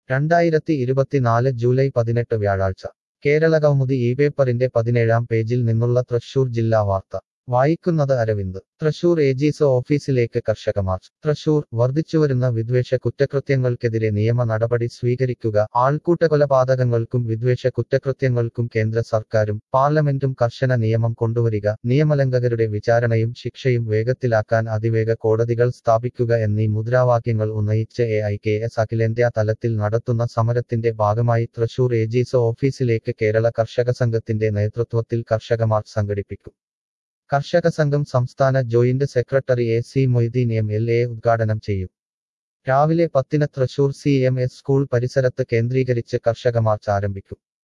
രണ്ടായിരത്തി ഇരുപത്തിനാല് ജൂലൈ പതിനെട്ട് വ്യാഴാഴ്ച കേരള കൗമുദി ഈ പേപ്പറിന്റെ പതിനേഴാം പേജിൽ നിന്നുള്ള തൃശൂർ ജില്ലാ വാർത്ത വായിക്കുന്നത് അരവിന്ദ് തൃശൂർ ഏജീസ് ഓഫീസിലേക്ക് കർഷക മാർച്ച് തൃശൂർ വർദ്ധിച്ചുവരുന്ന വിദ്വേഷ കുറ്റകൃത്യങ്ങൾക്കെതിരെ നിയമ നടപടി സ്വീകരിക്കുക ആൾക്കൂട്ട കൊലപാതകങ്ങൾക്കും വിദ്വേഷ കുറ്റകൃത്യങ്ങൾക്കും കേന്ദ്ര സർക്കാരും പാർലമെന്റും കർശന നിയമം കൊണ്ടുവരിക നിയമലംഘകരുടെ വിചാരണയും ശിക്ഷയും വേഗത്തിലാക്കാൻ അതിവേഗ കോടതികൾ സ്ഥാപിക്കുക എന്നീ മുദ്രാവാക്യങ്ങൾ ഉന്നയിച്ച് എ ഐ കെ എസ് അഖിലേന്ത്യാ തലത്തിൽ നടത്തുന്ന സമരത്തിന്റെ ഭാഗമായി തൃശൂർ ഏജീസ് ഓഫീസിലേക്ക് കേരള കർഷക സംഘത്തിന്റെ നേതൃത്വത്തിൽ കർഷക മാർച്ച് സംഘടിപ്പിക്കും കർഷക സംഘം സംസ്ഥാന joint secretary A C Moideen M L A ഉദ്ഘാടനം ചെയ്യും രാവിലെ പത്തിന് Thrissur C M S school പരിസരത്ത് കേന്ദ്രീകരിച്ച് കർഷക മാർച്ച് ആരംഭിക്കും